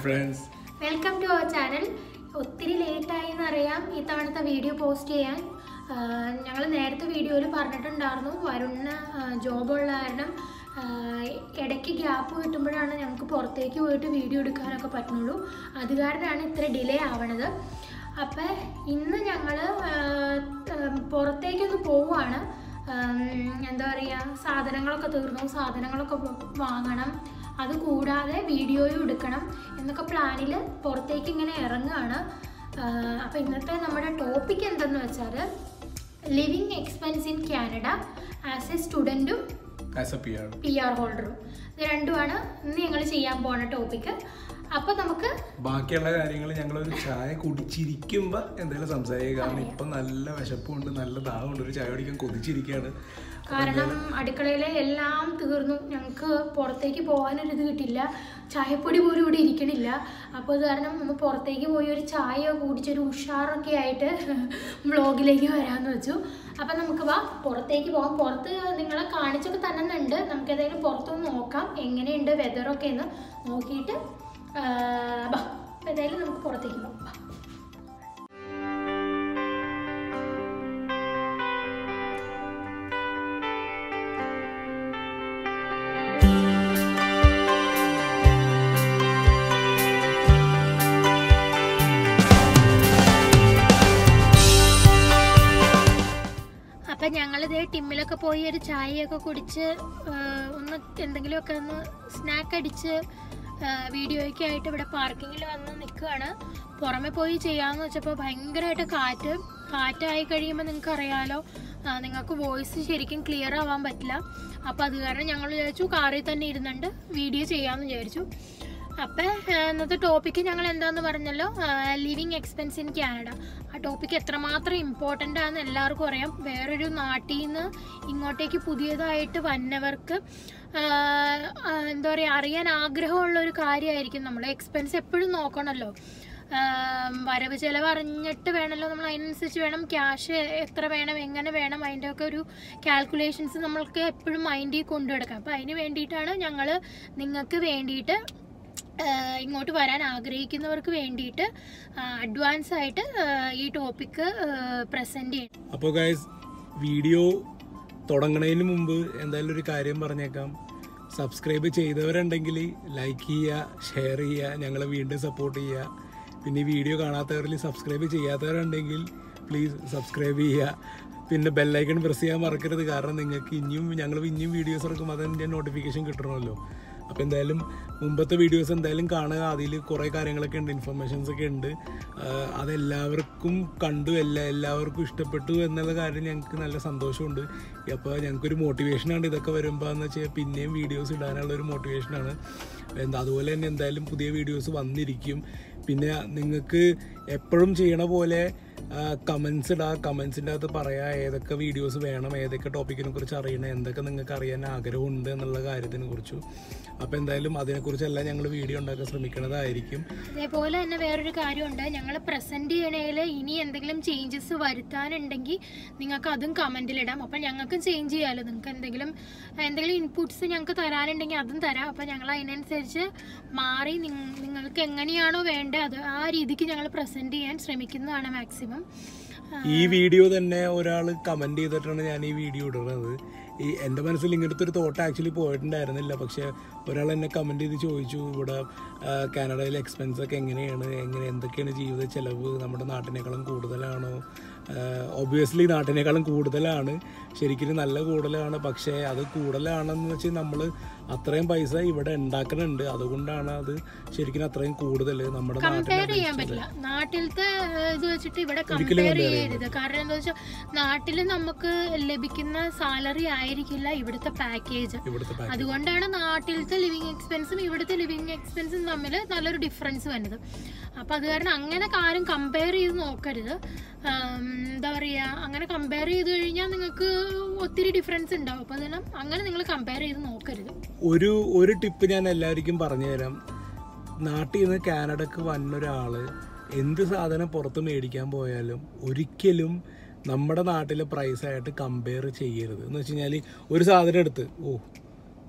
Friends welcome to our channel ഒത്തിരി ലേറ്റായി എന്നറിയാം ഈ തവണത്തെ വീഡിയോ പോസ്റ്റ് ചെയ്യാൻ ഞങ്ങൾ നേരത്തെ വീഡിയോയിൽ പറഞ്ഞിട്ടുണ്ടായിരുന്നു വരുണിന് ജോബുള്ള കാരണം ആഹ് ഇടയ്ക്ക് ഗ്യാപ്പ് കിട്ടുമ്പോഴാണ് ഞങ്ങൾക്ക് പുറത്തേക്ക് പോയിട്ട് വീഡിയോ എടുക്കാനൊക്കെ പറ്റുള്ളൂ അത് കാരണമാണ് ഇത്ര ഡിലേ ആവണത് അപ്പം ഇന്ന് ഞങ്ങൾ പുറത്തേക്കൊന്ന് പോവുകയാണ് ആം, എന്താ പറയുക സാധനങ്ങളൊക്കെ തീർന്നു സാധനങ്ങളൊക്കെ വാങ്ങണം അത് കൂടാതെ വീഡിയോയും എടുക്കണം എന്നൊക്കെ പ്ലാനിൽ പുറത്തേക്ക് ഇങ്ങനെ ഇറങ്ങുകയാണ് അപ്പോൾ ഇന്നത്തെ നമ്മുടെ ടോപ്പിക് എന്തെന്ന് വെച്ചാൽ living expense in Canada as a സ്റ്റുഡൻറ്റും as a P R P R ഹോൾഡറും ഇത് രണ്ടുമാണ് ഇന്ന് ഞങ്ങൾ ചെയ്യാൻ പോണ ടോപ്പിക്ക് അപ്പോൾ നമുക്ക് ബാക്കിയുള്ള കാര്യങ്ങൾ ഞങ്ങളൊരു ചായ കുടിച്ചിരിക്കുമ്പോൾ എന്തെങ്കിലും സംസാരിക്കുക കാരണം ഇപ്പം നല്ല വിശപ്പുണ്ട് നല്ല ദാഹമുണ്ട് ഒരു ചായ കുടിക്കാൻ കൊതിച്ചിരിക്കുകയാണ് കാരണം അടുക്കളയിലെ എല്ലാം തീർന്നു ഞങ്ങൾക്ക് പുറത്തേക്ക് പോകാനൊരിത് കിട്ടില്ല ചായപ്പൊടി പോലും ഇവിടെ ഇരിക്കണില്ല അപ്പോൾ അത് കാരണം ഒന്ന് പുറത്തേക്ക് പോയി ഒരു ചായ കുടിച്ചൊരു ഉഷാറൊക്കെ ആയിട്ട് വ്ളോഗിലേക്ക് വരാമെന്ന് വെച്ചു അപ്പം നമുക്ക് വാ പുറത്തേക്ക് പോകാം പുറത്ത് നിങ്ങളെ കാണിച്ചൊക്കെ തന്നെ ഉണ്ട് നമുക്ക് ഏതായാലും പുറത്തൊന്ന് നോക്കാം എങ്ങനെയുണ്ട് വെതറൊക്കെ എന്ന് നോക്കിയിട്ട് ആ, വാ അപ്പോൾ ഏതായാലും നമുക്ക് പുറത്തേക്ക് പോകാം വാ. അപ്പം ഞങ്ങളിത് ടിമ്മിലൊക്കെ പോയി ഒരു ചായയൊക്കെ കുടിച്ച് ആ, ഒന്ന് എന്തെങ്കിലുമൊക്കെ ഒന്ന് സ്നാക്ക് അടിച്ച് ആ, വീഡിയോയ്ക്ക് ആയിട്ട് ഇവിടെ പാർക്കിങ്ങിൽ വന്ന് നിൽക്കുകയാണ് പുറമെ പോയി ചെയ്യാമെന്ന് വെച്ചപ്പോൾ ഭയങ്കരമായിട്ട് കാറ്റ് കാറ്റായി കഴിയുമ്പോൾ നിങ്ങൾക്ക് അറിയാലോ ആ, നിങ്ങൾക്ക് വോയിസ് ശരിക്കും ക്ലിയർ ആവാൻ പറ്റില്ല അപ്പോൾ അത് കാരണം ഞങ്ങൾ വിചാരിച്ചു കാറിൽ തന്നെ ഇരുന്നുണ്ട് വീഡിയോ ചെയ്യാമെന്ന് വിചാരിച്ചു അപ്പം ഇന്നത്തെ ടോപ്പിക്ക് ഞങ്ങൾ എന്താന്ന് പറഞ്ഞല്ലോ ലിവിങ് എക്സ്പെൻസ് ഇൻ കാനഡ ആ ടോപ്പിക്ക് എത്രമാത്രം ഇമ്പോർട്ടൻ്റ് ആണെന്ന് എല്ലാവർക്കും അറിയാം വേറൊരു നാട്ടിൽ നിന്ന് ഇങ്ങോട്ടേക്ക് പുതിയതായിട്ട് വന്നവർക്ക് ആഹ്, ആഹ്, എന്താ പറയുക അറിയാൻ ആഗ്രഹമുള്ള ഒരു കാര്യമായിരിക്കും നമ്മൾ എക്സ്പെൻസ് എപ്പോഴും നോക്കണമല്ലോ ആഹ്, വരവ് ചിലവ് അറിഞ്ഞിട്ട് വേണമല്ലോ നമ്മൾ അതിനനുസരിച്ച് വേണം ക്യാഷ് എത്ര വേണം എങ്ങനെ വേണം അതിൻ്റെ ഒക്കെ ഒരു കാൽക്കുലേഷൻസ് നമ്മൾക്ക് എപ്പോഴും മൈൻഡിൽ കൊണ്ടുനടക്കാം അപ്പോൾ അതിന് വേണ്ടിയിട്ടാണ് ഞങ്ങൾ നിങ്ങൾക്ക് വേണ്ടിയിട്ട് ആഹ് ഇങ്ങോട്ട് വരാൻ ആഗ്രഹിക്കുന്നവർക്ക് വേണ്ടിയിട്ട് അഡ്വാൻസ് ആയിട്ട് ആഹ് ഈ ടോപ്പിക്ക് പ്രസൻറ്റ് ചെയ്യണം അപ്പോൾ ഗൈസ് വീഡിയോ തുടങ്ങുന്നതിന് മുമ്പ് എന്തായാലും ഒരു കാര്യം പറഞ്ഞേക്കാം സബ്സ്ക്രൈബ് ചെയ്തവരുണ്ടെങ്കിൽ ലൈക്ക് ചെയ്യുക ഷെയർ ചെയ്യുക ഞങ്ങളെ വീണ്ടും സപ്പോർട്ട് ചെയ്യുക പിന്നെ ഈ വീഡിയോ കാണാത്തവരിൽ സബ്സ്ക്രൈബ് ചെയ്യാത്തവരുണ്ടെങ്കിൽ പ്ലീസ് സബ്സ്ക്രൈബ് ചെയ്യുക പിന്നെ ബെല്ലൈക്കൺ പ്രസ് ചെയ്യാൻ മറക്കരുത് കാരണം നിങ്ങൾക്ക് ഇനിയും ഞങ്ങൾ ഇനിയും വീഡിയോസ് ഇറക്കും അതിൻ്റെ നോട്ടിഫിക്കേഷൻ കിട്ടണമല്ലോ അപ്പോൾ എന്തായാലും മുമ്പത്തെ വീഡിയോസ് എന്തായാലും കാണുക അതിൽ കുറേ കാര്യങ്ങളൊക്കെ ഉണ്ട് ഇൻഫർമേഷൻസ് ഒക്കെ ഉണ്ട് ആഹ് അതെല്ലാവർക്കും കണ്ടു എല്ലാ എല്ലാവർക്കും ഇഷ്ടപ്പെട്ടു എന്നുള്ള കാര്യം ഞങ്ങൾക്ക് നല്ല സന്തോഷമുണ്ട് അപ്പോൾ ഞങ്ങൾക്കൊരു മോട്ടിവേഷനാണ് ഇതൊക്കെ വരുമ്പോൾ എന്ന് വെച്ചാൽ പിന്നെയും വീഡിയോസ് ഇടാനുള്ള ഒരു മോട്ടിവേഷനാണ് എന്താ അതുപോലെ തന്നെ എന്തായാലും പുതിയ വീഡിയോസ് വന്നിരിക്കും പിന്നെ നിങ്ങൾക്ക് എപ്പോഴും ചെയ്യണ പോലെ കമൻസ് ഇടുക കമൻസിൻ്റെ അകത്ത് പറയാം ഏതൊക്കെ വീഡിയോസ് വേണം ഏതൊക്കെ ടോപ്പിക്കിനെ കുറിച്ച് അറിയണം എന്തൊക്കെ നിങ്ങൾക്ക് അറിയാൻ ആഗ്രഹമുണ്ട് എന്നുള്ള കാര്യത്തിനെ കുറിച്ചും അപ്പോൾ എന്തായാലും അതിനെക്കുറിച്ചെല്ലാം ഞങ്ങൾ വീഡിയോ ഉണ്ടാക്കാൻ ശ്രമിക്കുന്നതായിരിക്കും അതേപോലെ തന്നെ വേറൊരു കാര്യമുണ്ട് ഞങ്ങൾ പ്രസൻറ്റ് ചെയ്യണേൽ ഇനി എന്തെങ്കിലും ചേഞ്ചസ് വരുത്താനുണ്ടെങ്കിൽ നിങ്ങൾക്ക് അതും കമൻറ്റിലിടാം അപ്പം ഞങ്ങൾക്കും ചേഞ്ച് ചെയ്യാമല്ലോ നിങ്ങൾക്ക് എന്തെങ്കിലും എന്തെങ്കിലും ഇൻപുട്സ് ഞങ്ങൾക്ക് തരാനുണ്ടെങ്കിൽ അതും തരാം അപ്പം ഞങ്ങൾ അതിനനുസരിച്ച് മാറി നിങ്ങ- നിങ്ങൾക്ക് എങ്ങനെയാണോ വേണ്ടത് അത് ആ രീതിക്ക് ഞങ്ങൾ പ്രസൻറ്റ് ചെയ്യാൻ ശ്രമിക്കുന്നതാണ് മാക്സിമം ഈ വീഡിയോ തന്നെ ഒരാൾ കമൻറ്റ് ചെയ്തിട്ടാണ് ഞാൻ ഈ വീഡിയോ ഇടുന്നത് ഈ എൻ്റെ മനസ്സിൽ ഇങ്ങനത്തെ ഒരു തോട്ട് ആക്ച്വലി പോയിട്ടുണ്ടായിരുന്നില്ല പക്ഷെ ഒരാൾ എന്നെ കമൻറ്റ് ചെയ്ത് ചോദിച്ചു ഇവിടെ ആ, കാനഡയിലെ എക്സ്പെൻസ് ഒക്കെ എങ്ങനെയാണ് എങ്ങനെ എന്തൊക്കെയാണ് ജീവിത ചെലവ് നമ്മുടെ നാട്ടിനേക്കാളും കൂടുതലാണോ ഒബ്വിയസ്ലി നാട്ടിനേക്കാളും കൂടുതലാണ് ശരിക്കും നല്ല കൂടുതലാണ് പക്ഷേ അത് കൂടുതലാണെന്ന് വെച്ചാൽ നമ്മൾ അത്രയും പൈസ ഇവിടെ ഉണ്ടാക്കുന്നുണ്ട് അതുകൊണ്ടാണ് അത് ശരിക്കും അത്രയും കൂടുതൽ നമ്മുടെ കമ്പയർ നാട്ടിൽ ചെയ്യാൻ പറ്റില്ല നാട്ടിലത്തെ ഏഹ്, ഇത് വെച്ചിട്ട് ഇവിടെ കമ്പയർ ചെയ്യരുത് കാരണം എന്താ വെച്ചാൽ നാട്ടിൽ നമുക്ക് ലഭിക്കുന്ന സാലറി ആയിരിക്കില്ല ഇവിടുത്തെ പാക്കേജ് ഇവിടുത്തെ package. അതുകൊണ്ടാണ് നാട്ടിലത്തെ ലിവിങ് എക്സ്പെൻസും ഇവിടുത്തെ ലിവിങ് എക്സ്പെൻസും തമ്മിൽ നല്ലൊരു ഡിഫറൻസ് വരുന്നത് അപ്പം അത് കാരണം അങ്ങനെ കാര്യം കമ്പയർ ചെയ്ത് നോക്കരുത് ആം, എന്താ പറയുക അങ്ങനെ കമ്പയർ ചെയ്ത് കഴിഞ്ഞാൽ നിങ്ങൾക്ക് ഒത്തിരി ഡിഫറൻസ് ഉണ്ടാവും അപ്പം അതിനും അങ്ങനെ നിങ്ങൾ കമ്പയർ ചെയ്ത് നോക്കരുത് ഒരു ഒരു ടിപ്പ് ഞാൻ എല്ലാവർക്കും പറഞ്ഞു തരാം നാട്ടിൽ നിന്ന് കാനഡക്ക് വന്നൊരാള് എന്ത് സാധനം പുറത്ത് മേടിക്കാൻ പോയാലും ഒരിക്കലും നമ്മുടെ നാട്ടിലെ പ്രൈസായിട്ട് കമ്പയർ ചെയ്യരുത് എന്ന് വെച്ച് കഴിഞ്ഞാൽ ഒരു സാധനം എടുത്ത് ഓ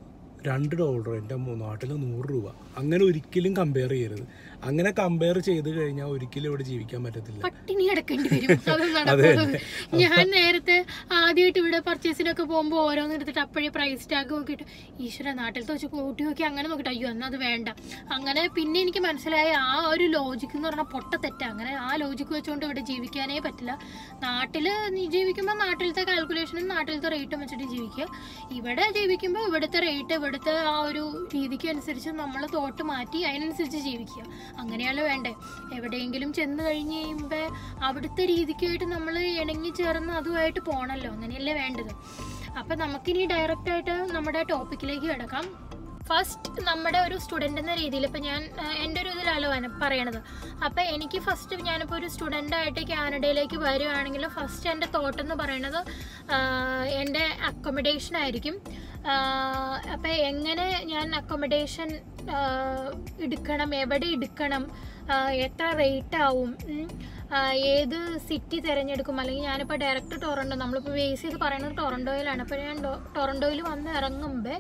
രണ്ട് ഡോളർ എൻ്റെ നാട്ടിൽ നൂറ് രൂപ അങ്ങനെ ഒരിക്കലും കമ്പയർ ചെയ്യരുത് അങ്ങനെ കമ്പയർ ചെയ്ത് കഴിഞ്ഞാൽ ഒരിക്കലും ഇവിടെ ജീവിക്കാൻ പറ്റത്തില്ല പട്ടിണി കിടക്കേണ്ടി വരും അത് നടക്കുന്നത് ഞാൻ നേരത്തെ ആദ്യമായിട്ട് ഇവിടെ പർച്ചേസിനൊക്കെ പോകുമ്പോൾ ഓരോന്ന് എടുത്തിട്ട് അപ്പോഴേ പ്രൈസ് ടാഗ് നോക്കിയിട്ട് ഈശ്വര നാട്ടിലത്തെ വെച്ച് കൂട്ടി നോക്കി അങ്ങനെ നോക്കിയിട്ട് അയ്യോ എന്നാൽ അത് വേണ്ട അങ്ങനെ പിന്നെ എനിക്ക് മനസ്സിലായ ആ ഒരു ലോജിക്ക് എന്ന് പറഞ്ഞാൽ പൊട്ട തെറ്റാ അങ്ങനെ ആ ലോജിക്ക് വെച്ചുകൊണ്ട് ഇവിടെ ജീവിക്കാനേ പറ്റില്ല നാട്ടിൽ ജീവിക്കുമ്പോൾ നാട്ടിലത്തെ കാൽക്കുലേഷനും നാട്ടിലത്തെ റേറ്റും വെച്ചിട്ട് ജീവിക്കുക ഇവിടെ ജീവിക്കുമ്പോൾ ഇവിടുത്തെ റേറ്റ് ഇവിടുത്തെ ആ ഒരു രീതിക്ക് അനുസരിച്ച് നമ്മൾ തോട്ട് മാറ്റി അതിനനുസരിച്ച് ജീവിക്കുക അങ്ങനെയല്ല വേണ്ടേ എവിടെയെങ്കിലും ചെന്ന് കഴിഞ്ഞ് കഴിയുമ്പോൾ അവിടുത്തെ രീതിക്കായിട്ട് നമ്മൾ ഇണങ്ങി ചേർന്ന് അതുമായിട്ട് പോകണമല്ലോ അങ്ങനെയല്ലേ വേണ്ടത് അപ്പം നമുക്കിനി ഡയറക്റ്റ് ആയിട്ട് നമ്മുടെ ടോപ്പിക്കിലേക്ക് കിടക്കാം ഫസ്റ്റ് നമ്മുടെ ഒരു സ്റ്റുഡൻ്റ് എന്ന രീതിയിൽ ഇപ്പം ഞാൻ ആ, എൻ്റെ ഒരു ഇതിലല്ലോ വന- പറയണത് അപ്പം എനിക്ക് ഫസ്റ്റ് ഞാനിപ്പോൾ ഒരു സ്റ്റുഡൻ്റ് ആയിട്ട് കാനഡയിലേക്ക് വരുവാണെങ്കിൽ ഫസ്റ്റ് എൻ്റെ തോട്ട് എന്ന് പറയണത് ആ, എൻ്റെ അക്കോമഡേഷൻ ആയിരിക്കും അപ്പം എങ്ങനെ ഞാൻ അക്കോമഡേഷൻ എടുക്കണം എവിടെ എടുക്കണം ആ, എത്ര റേറ്റ് ആവും ഉം. ആ, ഏത് സിറ്റി തിരഞ്ഞെടുക്കും അല്ലെങ്കിൽ ഞാനിപ്പോൾ ഡയറക്റ്റ് ടൊറൻഡോ നമ്മളിപ്പോൾ ബേസ് ചെയ്ത് പറയുന്നത് ടൊറൻഡോയിലാണ് അപ്പോൾ ഞാൻ ടൊ- ടൊറൻഡോയിൽ വന്ന് ഇറങ്ങുമ്പോൾ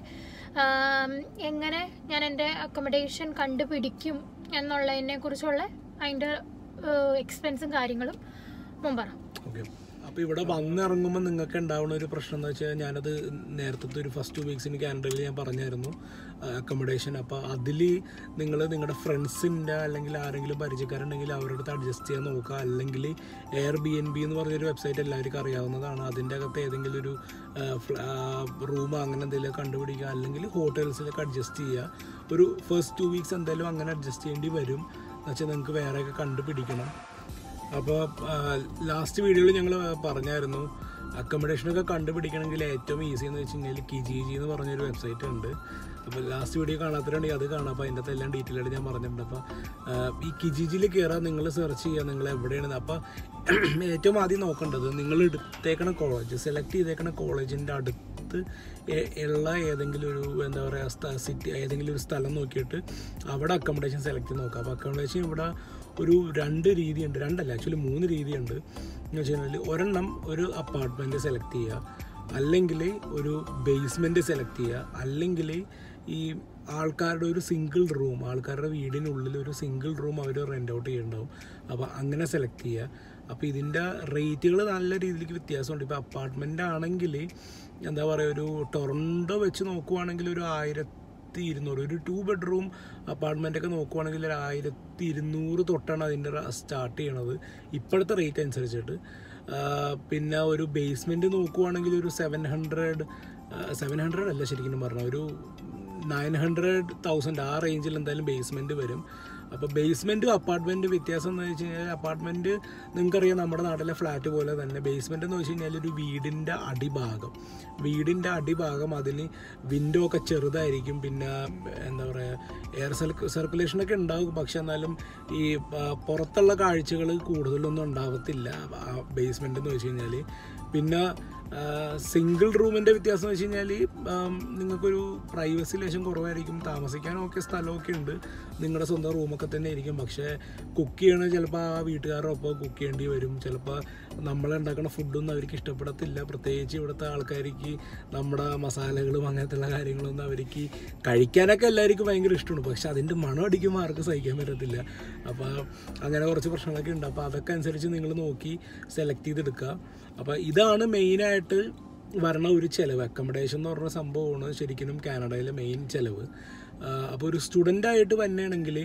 എങ്ങനെ ഞാൻ എൻ്റെ അക്കോമഡേഷൻ കണ്ടുപിടിക്കും എന്നുള്ളതിനെ കുറിച്ചുള്ള അതിൻ്റെ എക്സ്പെൻസും കാര്യങ്ങളും മുമ്പറ ഓക്കെ അപ്പോൾ ഇവിടെ വന്നിറങ്ങുമ്പോൾ നിങ്ങൾക്ക് ഉണ്ടാവുന്ന ഒരു പ്രശ്നം എന്ന് വെച്ചാൽ ഞാനത് നേരത്തെ ഒരു ഫസ്റ്റ് ടു വീക്സിന് കാനഡയിൽ ഞാൻ പറഞ്ഞായിരുന്നു അക്കോമഡേഷൻ അപ്പോൾ അതിൽ നിങ്ങൾ നിങ്ങളുടെ ഫ്രണ്ട്സിൻ്റെ അല്ലെങ്കിൽ ആരെങ്കിലും പരിചയക്കാരുണ്ടെങ്കിൽ അവരുടെ അടുത്ത് അഡ്ജസ്റ്റ് ചെയ്യാൻ നോക്കുക അല്ലെങ്കിൽ എയർ ബി എൻ ബി എന്ന് പറഞ്ഞൊരു വെബ്സൈറ്റ് എല്ലാവർക്കും അറിയാവുന്നതാണ് അതിൻ്റെ അകത്ത് ഏതെങ്കിലും ഒരു റൂം അങ്ങനെ എന്തെങ്കിലും കണ്ടുപിടിക്കുക അല്ലെങ്കിൽ ഹോട്ടൽസിലൊക്കെ അഡ്ജസ്റ്റ് ചെയ്യുക ഒരു ഫസ്റ്റ് ടു വീക്സ് എന്തായാലും അങ്ങനെ അഡ്ജസ്റ്റ് ചെയ്യേണ്ടി വരും എന്നുവെച്ചാൽ നിങ്ങൾക്ക് വേറെയൊക്കെ കണ്ടുപിടിക്കണം അപ്പോൾ ലാസ്റ്റ് വീഡിയോയിൽ ഞങ്ങൾ പറഞ്ഞായിരുന്നു അക്കോമഡേഷനൊക്കെ കണ്ടുപിടിക്കണമെങ്കിൽ ഏറ്റവും ഈസി എന്ന് വെച്ച് കഴിഞ്ഞാൽ കിജിജി എന്ന് പറഞ്ഞൊരു വെബ്സൈറ്റ് ഉണ്ട് അപ്പോൾ ലാസ്റ്റ് വീഡിയോ കാണാത്തവരുണ്ടെങ്കിൽ അത് കാണാം അപ്പോൾ അതിൻ്റെ അകത്ത് എല്ലാം ഡീറ്റെയിൽ ആയിട്ട് ഞാൻ പറഞ്ഞിട്ടുണ്ട് അപ്പോൾ ഈ കിജിജിയിൽ കയറാൻ നിങ്ങൾ സെർച്ച് ചെയ്യുക നിങ്ങൾ എവിടെയാണ് അപ്പോൾ ഏറ്റവും ആദ്യം നോക്കേണ്ടത് നിങ്ങൾ എടുത്തേക്കണ കോളേജ് സെലക്ട് ചെയ്തേക്കണ കോളേജിൻ്റെ അടുത്ത് എ- ഉള്ള ഏതെങ്കിലും ഒരു എന്താ പറയുക സിറ്റി ഏതെങ്കിലും ഒരു സ്ഥലം നോക്കിയിട്ട് അവിടെ അക്കോമഡേഷൻ സെലക്ട് ചെയ്ത് നോക്കുക അപ്പോൾ അക്കോമഡേഷൻ ഇവിടെ ഒരു രണ്ട് രീതിയുണ്ട് രണ്ടല്ല ആക്ച്വലി മൂന്ന് രീതിയുണ്ട് എന്ന് വെച്ച് കഴിഞ്ഞാൽ ഒരെണ്ണം ഒരു അപ്പാർട്ട്മെൻറ്റ് സെലക്ട് ചെയ്യുക അല്ലെങ്കിൽ ഒരു ബേസ്മെൻറ്റ് സെലക്ട് ചെയ്യുക അല്ലെങ്കിൽ ഈ ആൾക്കാരുടെ ഒരു സിംഗിൾ റൂം ആൾക്കാരുടെ വീടിനുള്ളിൽ ഒരു സിംഗിൾ റൂം അവർ റെൻ്റ് ഔട്ട് ചെയ്യുന്നുണ്ടാവും അപ്പോൾ അങ്ങനെ സെലക്ട് ചെയ്യുക അപ്പോൾ ഇതിൻ്റെ റേറ്റുകൾ നല്ല രീതിയിലേക്ക് വ്യത്യാസമുണ്ട് ഇപ്പോൾ അപ്പാർട്ട്മെൻ്റ് ആണെങ്കിൽ എന്താ പറയുക ഒരു ടൊറൻഡോ വെച്ച് നോക്കുവാണെങ്കിൽ ഒരു ആയിരത്തി ഇരുന്നൂറ് ഒരു ടു ബെഡ്റൂം അപ്പാർട്ട്മെൻ്റ് ഒക്കെ നോക്കുവാണെങ്കിൽ ഒരു ആയിരത്തി ഇരുന്നൂറ് തൊട്ടാണ് അതിൻ്റെ സ്റ്റാർട്ട് ചെയ്യണത് ഇപ്പോഴത്തെ റേറ്റ് അനുസരിച്ചിട്ട് ആ, പിന്നെ ഒരു ബേസ്മെൻറ്റ് നോക്കുവാണെങ്കിൽ ഒരു സെവൻ ഹൺഡ്രഡ് സെവൻ ഹൺഡ്രഡ് അല്ല ശരിക്കും പറഞ്ഞാൽ ഒരു നയൻ ഹൺഡ്രഡ് തൗസൻഡ് ആ റേഞ്ചിൽ എന്തായാലും ബേസ്മെൻറ്റ് വരും അപ്പോൾ ബേസ്മെൻറ്റും അപ്പാർട്ട്മെൻറ്റ് വ്യത്യാസം എന്ന് വെച്ച് കഴിഞ്ഞാൽ അപ്പാർട്ട്മെൻറ്റ് നിങ്ങൾക്കറിയാം നമ്മുടെ നാട്ടിലെ ഫ്ലാറ്റ് പോലെ തന്നെ ബേസ്മെൻറ്റ് എന്ന് വെച്ച് കഴിഞ്ഞാൽ ഒരു വീടിൻ്റെ അടിഭാഗം വീടിൻ്റെ അടിഭാഗം അതിന് വിൻഡോ ഒക്കെ ചെറുതായിരിക്കും പിന്നെ എന്താ പറയുക എയർ സർക്കുലേഷനൊക്കെ ഉണ്ടാകും പക്ഷെ എന്നാലും ഈ ആ, പുറത്തുള്ള കാഴ്ചകൾ കൂടുതലൊന്നും ഉണ്ടാവത്തില്ല ബേസ്മെൻ്റ് എന്ന് വെച്ച് കഴിഞ്ഞാൽ പിന്നെ സിംഗിൾ റൂമിൻ്റെ വ്യത്യാസം എന്ന് വെച്ച് കഴിഞ്ഞാൽ നിങ്ങൾക്കൊരു പ്രൈവസി ലേശം കുറവായിരിക്കും താമസിക്കാനൊക്കെ സ്ഥലമൊക്കെ ഉണ്ട് നിങ്ങളുടെ സ്വന്തം റൂമൊക്കെ തന്നെ ആയിരിക്കും പക്ഷേ കുക്ക് ചെയ്യണത് ചിലപ്പോൾ ആ വീട്ടുകാരുടെ ഒപ്പം കുക്ക് ചെയ്യേണ്ടി വരും ചിലപ്പോൾ നമ്മൾ ഉണ്ടാക്കുന്ന ഫുഡൊന്നും അവർക്ക് ഇഷ്ടപ്പെടത്തില്ല പ്രത്യേകിച്ച് ഇവിടുത്തെ ആൾക്കാർക്ക് നമ്മുടെ മസാലകളും അങ്ങനത്തെയുള്ള കാര്യങ്ങളൊന്നും അവർക്ക് കഴിക്കാനൊക്കെ എല്ലാവർക്കും ഭയങ്കര ഇഷ്ടമാണ് പക്ഷെ അതിൻ്റെ മണം അടിക്കുമ്പോൾ ആർക്കും സഹിക്കാൻ പറ്റത്തില്ല അപ്പോൾ അങ്ങനെ കുറച്ച് പ്രശ്നങ്ങളൊക്കെ ഉണ്ട് അപ്പോൾ അതൊക്കെ അനുസരിച്ച് നിങ്ങൾ നോക്കി സെലക്ട് ചെയ്തെടുക്കുക അപ്പോൾ ഇതാണ് മെയിനായിട്ട് വരണ ഒരു ചിലവ് അക്കോമഡേഷൻ എന്ന് പറഞ്ഞ സംഭവമാണ് ശരിക്കും കാനഡയിലെ മെയിൻ ചിലവ് അപ്പോൾ ഒരു സ്റ്റുഡൻ്റ് ആയിട്ട് വന്നെയാണെങ്കിൽ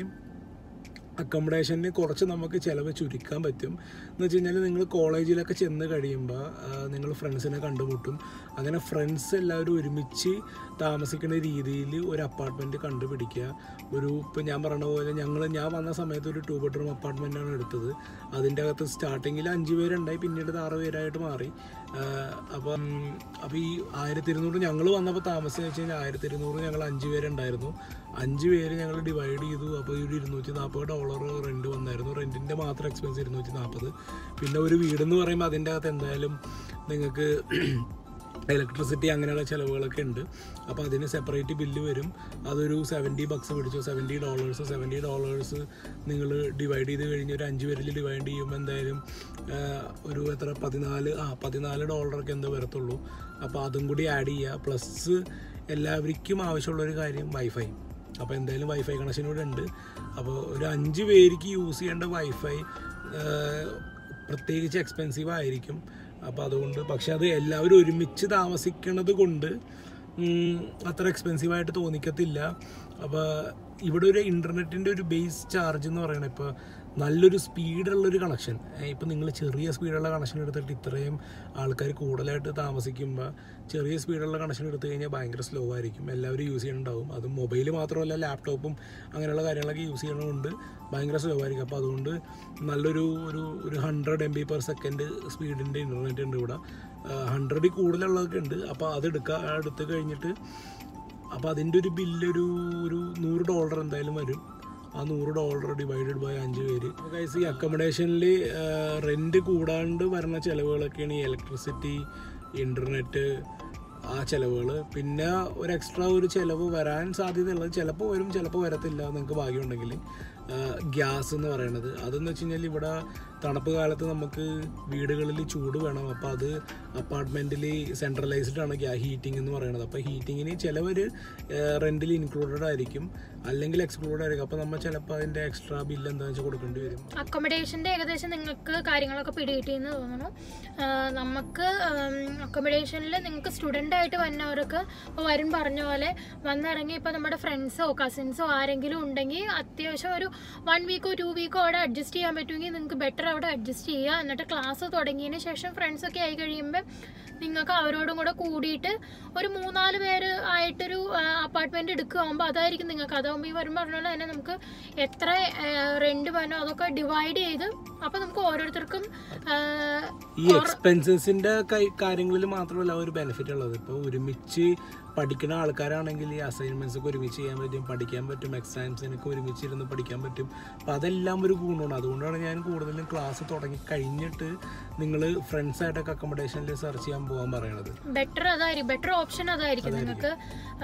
അക്കോമഡേഷന് കുറച്ച് നമുക്ക് ചിലവ് ചുരുക്കാൻ പറ്റും എന്ന് വെച്ച് കഴിഞ്ഞാൽ നിങ്ങൾ കോളേജിലൊക്കെ ചെന്ന് കഴിയുമ്പോൾ നിങ്ങൾ ഫ്രണ്ട്സിനെ കണ്ടുമുട്ടും അങ്ങനെ ഫ്രണ്ട്സ് എല്ലാവരും ഒരുമിച്ച് താമസിക്കുന്ന രീതിയിൽ ഒരു അപ്പാർട്ട്മെൻറ്റ് കണ്ടുപിടിക്കുക ഒരു ഇപ്പം ഞാൻ പറഞ്ഞ പോലെ ഞങ്ങൾ ഞാൻ വന്ന സമയത്ത് ഒരു ടു ബെഡ്റൂം അപ്പാർട്ട്മെൻറ്റാണ് എടുത്തത് അതിൻ്റെ അകത്ത് സ്റ്റാർട്ടിങ്ങിൽ അഞ്ച് പേരുണ്ടായി പിന്നീട് ഇത് ആറ് പേരായിട്ട് മാറി ആഹ് അപ്പം അപ്പോൾ ഈ ആയിരത്തി ഇരുന്നൂറ് ഞങ്ങൾ വന്നപ്പോൾ താമസം വെച്ച് കഴിഞ്ഞാൽ ആയിരത്തി ഇരുന്നൂറ് ഞങ്ങൾ അഞ്ച് പേരുണ്ടായിരുന്നു അഞ്ച് പേര് ഞങ്ങൾ ഡിവൈഡ് ചെയ്തു അപ്പോൾ ഒരു ഇരുന്നൂറ്റി നാൽപ്പത് ഡോളർ റെൻറ്റ് വന്നായിരുന്നു റെൻറ്റിൻ്റെ മാത്രം എക്സ്പെൻസ് ഇരുന്നൂറ്റി നാൽപ്പത് പിന്നെ ഒരു വീടെന്ന് പറയുമ്പോൾ അതിൻ്റെ അകത്ത് എന്തായാലും നിങ്ങൾക്ക് ഇലക്ട്രിസിറ്റി അങ്ങനെയുള്ള ചിലവുകളൊക്കെ ഉണ്ട് അപ്പോൾ അതിന് സെപ്പറേറ്റ് ബില്ല് വരും അതൊരു സെവൻറ്റി ബക്സ് മേടിച്ചോ സെവൻറ്റി ഡോളേഴ്സ് സെവൻറ്റി ഡോളേഴ്സ് നിങ്ങൾ ഡിവൈഡ് ചെയ്ത് കഴിഞ്ഞ് ഒരു അഞ്ച് പേരിൽ ഡിവൈഡ് ചെയ്യുമ്പോൾ എന്തായാലും ആ, ഒരു എത്ര പതിനാല് ആ പതിനാല് ഡോളറൊക്കെ എന്തോ വരത്തുള്ളൂ അപ്പോൾ അതും കൂടി ആഡ് ചെയ്യുക പ്ലസ് എല്ലാവർക്കും ആവശ്യമുള്ളൊരു കാര്യം വൈഫൈ അപ്പോൾ എന്തായാലും വൈഫൈ കണക്ഷൻ ഇവിടെ ഉണ്ട് അപ്പോൾ ഒരു അഞ്ച് പേർക്ക് യൂസ് ചെയ്യേണ്ട വൈഫൈ പ്രത്യേകിച്ച് എക്സ്പെൻസീവ് ആയിരിക്കും അപ്പോൾ അതുകൊണ്ട് പക്ഷെ അത് എല്ലാവരും ഒരുമിച്ച് താമസിക്കണത് കൊണ്ട് ഉം, അത്ര എക്സ്പെൻസീവ് ആയിട്ട് തോന്നിക്കത്തില്ല അപ്പോൾ ഇവിടെ ഒരു ഇൻ്റർനെറ്റിൻ്റെ ഒരു ബേസ് ചാർജ് എന്ന് പറയുന്നത് ഇപ്പോൾ നല്ലൊരു സ്പീഡുള്ളൊരു കണക്ഷൻ ഇപ്പം നിങ്ങൾ ചെറിയ സ്പീഡുള്ള കണക്ഷൻ എടുത്തിട്ട് ഇത്രയും ആൾക്കാർ കൂടുതലായിട്ട് താമസിക്കുമ്പോൾ ചെറിയ സ്പീഡുള്ള കണക്ഷൻ എടുത്തു കഴിഞ്ഞാൽ ഭയങ്കര സ്ലോ ആയിരിക്കും എല്ലാവരും യൂസ് ചെയ്യണുണ്ടാവും അത് മൊബൈൽ മാത്രമല്ല ലാപ്ടോപ്പും അങ്ങനെയുള്ള കാര്യങ്ങളൊക്കെ യൂസ് ചെയ്യണതുകൊണ്ട് ഭയങ്കര സ്ലോ ആയിരിക്കും അപ്പോൾ അതുകൊണ്ട് നല്ലൊരു ഒരു ഒരു hundred M B per second സ്പീഡിൻ്റെ ഇൻ്റർനെറ്റ് ഉണ്ട് ഇവിടെ ഹൺഡ്രഡിൽ കൂടുതലുള്ളതൊക്കെ ഉണ്ട് അപ്പോൾ അത് എടുക്കുക എടുത്ത് കഴിഞ്ഞിട്ട് അപ്പോൾ അതിൻ്റെ ഒരു ബില്ല് ഒരു ഒരു നൂറ് ഡോളർ എന്തായാലും വരും ആ നൂറ് ഡോളർ ഡിവൈഡഡ് ബൈ അഞ്ച് പേര് ഗൈസ് ഈ അക്കോമഡേഷനിൽ റെൻറ്റ് കൂടാണ്ട് വരുന്ന ചിലവുകളൊക്കെയാണ് ഈ ഇലക്ട്രിസിറ്റി ഇൻ്റർനെറ്റ് ആ ചിലവുകൾ പിന്നെ ഒരു എക്സ്ട്രാ ഒരു ചിലവ് വരാൻ സാധ്യതയുള്ളത് ചിലപ്പോൾ വരും ചിലപ്പോൾ വരത്തില്ല നിങ്ങൾക്ക് ഭാഗ്യമുണ്ടെങ്കിൽ ഗ്യാസ് എന്ന് പറയുന്നത് അതെന്ന് വെച്ച് കഴിഞ്ഞാൽ ഇവിടെ തണുപ്പ് കാലത്ത് നമുക്ക് വീടുകളിൽ ചൂട് വേണം അപ്പോൾ അത് അപ്പാർട്ട്മെൻറ്റിൽ സെൻട്രലൈസ്ഡ് ആണ് ഗ്യാ ഹീറ്റിംഗ് എന്ന് പറയുന്നത് അപ്പോൾ ഹീറ്റിങ്ങിന് ചിലവർ റെൻറ്റിൽ ഇൻക്ലൂഡഡ് ആയിരിക്കും അല്ലെങ്കിൽ എക്സ്ക്ലൂഡഡ് ആയിരിക്കും അപ്പോൾ നമ്മൾ ചിലപ്പോൾ അതിൻ്റെ എക്സ്ട്രാ ബില്ല് എന്താണെന്ന് വെച്ചാൽ കൊടുക്കേണ്ടി വരും അക്കോമഡേഷൻ്റെ ഏകദേശം നിങ്ങൾക്ക് കാര്യങ്ങളൊക്കെ പിടികിട്ടിയെന്ന് തോന്നുന്നു ആ, നമുക്ക് അക്കോമഡേഷനിൽ നിങ്ങൾക്ക് സ്റ്റുഡൻ്റ് ആയിട്ട് വന്നവർക്ക് ഇപ്പോൾ വരും പറഞ്ഞ പോലെ വന്നിറങ്ങി ഇപ്പോൾ നമ്മുടെ ഫ്രണ്ട്സോ കസിൻസോ ആരെങ്കിലും ഉണ്ടെങ്കിൽ അത്യാവശ്യം ഒരു വൺ വീക്കോ ടു വീക്കോ അവിടെ അഡ്ജസ്റ്റ് ചെയ്യാൻ പറ്റുമെങ്കിൽ നിങ്ങൾക്ക് ബെറ്റർ അവിടെ അഡ്ജസ്റ്റ് ചെയ്യുക എന്നിട്ട് ക്ലാസ് തുടങ്ങിയതിന് ശേഷം ഫ്രണ്ട്സൊക്കെ ആയി കഴിയുമ്പോൾ നിങ്ങൾക്ക് അവരോടും കൂടെ കൂടിയിട്ട് ഒരു മൂന്നാല് പേര് ആയിട്ടൊരു അപ്പാർട്ട്മെന്റ് എടുക്കുകയാകുമ്പോൾ അതായിരിക്കും നിങ്ങൾക്ക് അതാകുമ്പോൾ ഈ വരുമ്പോൾ പറഞ്ഞ പോലെ തന്നെ നമുക്ക് എത്ര റെന്റ് വേണോ അതൊക്കെ ഡിവൈഡ് ചെയ്ത് അപ്പൊ നമുക്ക് ഓരോരുത്തർക്കും ആ, ഈ എക്സ്പെൻസസിന്റെ കാര്യങ്ങളിൽ മാത്രമല്ല ഒരു ബെനിഫിറ്റ് ഉള്ളത് ഇപ്പോൾ ഒരുമിച്ച് പഠിക്കുന്ന ആൾക്കാരാണെങ്കിൽ ഈ അസൈൻമെന്റ്സ് ഒക്കെ ഒരുമിച്ച് ചെയ്യാൻ പറ്റും പഠിക്കാൻ പറ്റും എക്സാംസിനൊക്കെ ഒരുമിച്ച് ഇരുന്ന് പഠിക്കാൻ പറ്റും അപ്പോൾ അതെല്ലാം ഒരു ഗുണമാണ് അതുകൊണ്ടാണ് ഞാൻ കൂടുതലും ക്ലാസ് തുടങ്ങി കഴിഞ്ഞിട്ട് നിങ്ങൾ ഫ്രണ്ട്സായിട്ടൊക്കെ അക്കോമഡേഷനിൽ സെർച്ച് ചെയ്യാൻ പോകാൻ പറയണത് ബെറ്റർ അതായിരിക്കും ബെറ്റർ ഓപ്ഷൻ അതായിരിക്കും നിങ്ങൾക്ക്